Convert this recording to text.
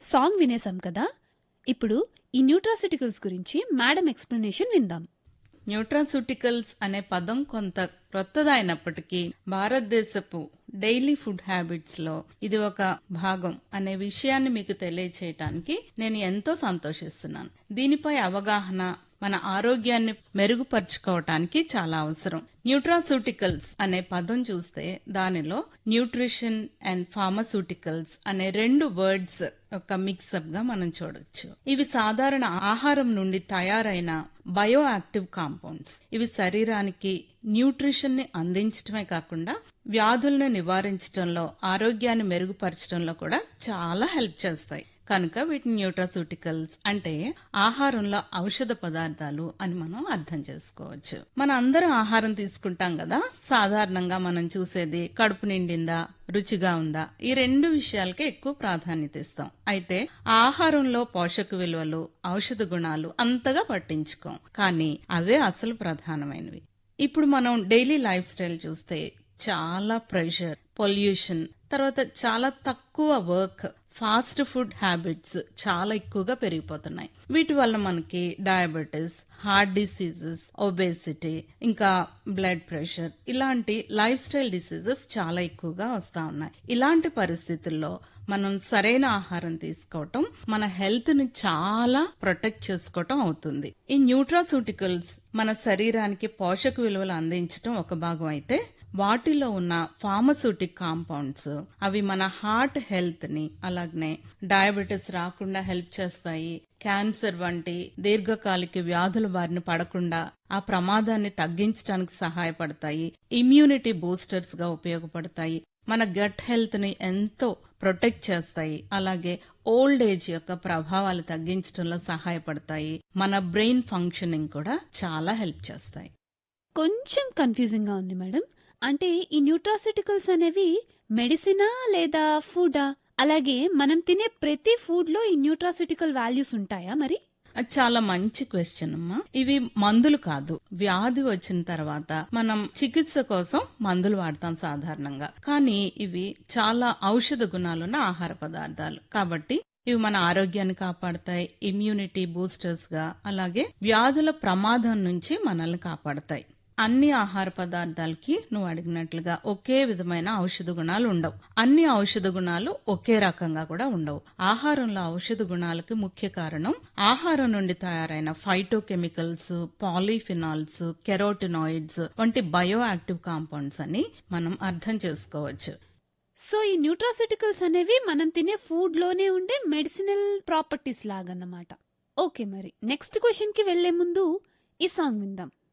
song వినేసాం కదా ఇప్పుడు ఈ న్యూట్రాసిటికల్స్ గురించి మేడం ఎక్స్ప్లెనేషన్ విందాం న్యూట్రాసూటికల్స్ అనే పదం కొంత క్రొత్తదైనప్పటికీ భారతదేశపు డైలీ ఫుడ్ హ్యాబిట్స్ లో ఇది ఒక భాగం అనే విషయాన్ని మీకు తెలియచేయటానికి నేను ఎంతో సంతోషిస్తున్నాను దీనిపై అవగాహన మన ఆరోగ్యాన్ని మెరుగుపరుచుకోవటానికి చాలా అవసరం న్యూట్రాసూటికల్స్ అనే పదం చూస్తే దానిలో న్యూట్రిషన్ అండ్ ఫార్మసూటికల్స్ అనే రెండు వర్డ్స్ ఒక మిక్సప్ గా మనం చూడొచ్చు ఇవి సాధారణ ఆహారం నుండి తయారైన బయో యాక్టివ్ కాంపౌండ్స్ ఇవి శరీరానికి న్యూట్రిషన్ ని అందించడమే కాకుండా వ్యాధులను నివారించడంలో ఆరోగ్యాన్ని మెరుగుపరచడంలో కూడా చాలా హెల్ప్ చేస్తాయి కనుక వీటిని న్యూట్రాసూటికల్స్ అంటే ఆహారంలో ఔషధ పదార్థాలు అని మనం అర్థం చేసుకోవచ్చు మన అందరం ఆహారం తీసుకుంటాం కదా సాధారణంగా మనం చూసేది కడుపు నిండిందా రుచిగా ఉందా ఈ రెండు విషయాలకే ఎక్కువ ప్రాధాన్యత ఇస్తాం అయితే ఆహారంలో పోషక విలువలు ఔషధ గుణాలు అంతగా పట్టించుకోం కానీ అవే అసలు ప్రధానమైనవి ఇప్పుడు మనం డైలీ లైఫ్ స్టైల్ చూస్తే చాలా ప్రెషర్ పొల్యూషన్ తర్వాత చాలా తక్కువ వర్క్ ఫాస్ట్ ఫుడ్ హ్యాబిట్స్ చాలా ఎక్కువగా పెరిగిపోతున్నాయి వీటి వల్ల మనకి డయాబెటీస్ హార్ట్ డిసీజెస్ ఒబేసిటీ ఇంకా బ్లడ్ ప్రెషర్ ఇలాంటి లైఫ్ స్టైల్ డిసీజెస్ చాలా ఎక్కువగా వస్తా ఉన్నాయి ఇలాంటి పరిస్థితుల్లో మనం సరైన ఆహారం తీసుకోవటం మన హెల్త్ ని చాలా ప్రొటెక్ట్ చేసుకోవటం అవుతుంది ఈ న్యూట్రాసూటికల్స్ మన శరీరానికి పోషక విలువలు అందించటం ఒక భాగం అయితే వాటిలో ఉన్న ఫార్మసూటిక్ కాంపౌండ్స్ అవి మన హార్ట్ హెల్త్ ని అలాగనే డయాబెటీస్ రాకుండా హెల్ప్ చేస్తాయి క్యాన్సర్ వంటి దీర్ఘకాలిక వ్యాధుల బారిన పడకుండా ఆ ప్రమాదాన్ని తగ్గించడానికి సహాయపడతాయి ఇమ్యూనిటీ బూస్టర్స్ గా ఉపయోగపడతాయి మన గట్ హెల్త్ ని ఎంతో ప్రొటెక్ట్ చేస్తాయి అలాగే ఓల్డ్ ఏజ్ యొక్క ప్రభావాలు తగ్గించడంలో సహాయపడతాయి మన బ్రెయిన్ ఫంక్షనింగ్ కూడా చాలా హెల్ప్ చేస్తాయి కొంచెం కన్ఫ్యూజింగ్ గా ఉంది మేడం అంటే ఈ న్యూట్రాసిటికల్స్ అనేవి మెడిసినా లేదా ఫుడా అలాగే మనం తినే ప్రతి ఫుడ్ లో ఈ న్యూట్రాసిటికల్ వాల్యూస్ ఉంటాయా మరి అది చాలా మంచి క్వశ్చన్ అమ్మా ఇవి మందులు కాదు వ్యాధి వచ్చిన తర్వాత మనం చికిత్స కోసం మందులు వాడతాం సాధారణంగా కానీ ఇవి చాలా ఔషధ గుణాలున్న ఆహార పదార్థాలు కాబట్టి ఇవి మన ఆరోగ్యాన్ని కాపాడతాయి ఇమ్యూనిటీ బూస్టర్స్ గా అలాగే వ్యాధుల ప్రమాదం నుంచి మనల్ని కాపాడతాయి అన్ని ఆహార పదార్థాలకి నువ్వు అడిగినట్లుగా ఒకే విధమైన ఔషధ గుణాలు ఉండవు అన్ని ఔషధ గుణాలు ఒకే రకంగా కూడా ఉండవు ఆహారంలో ఔషధ గుణాలకి ముఖ్య కారణం ఆహారం నుండి తయారైన ఫైటోకెమికల్స్ పాలీఫినాల్స్ కెరోటినాయిడ్స్ వంటి బయో యాక్టివ్ కాంపౌండ్స్ అని మనం అర్థం చేసుకోవచ్చు సో ఈ న్యూట్రాసిటికల్స్ అనేవి మనం తినే ఫుడ్ లోనే ఉండే మెడిసినల్ ప్రాపర్టీస్ లాగన్నమాట ఓకే మరి నెక్స్ట్ క్వశ్చన్ కి వెళ్లే ముందు ఈ సాంగ్ విందాం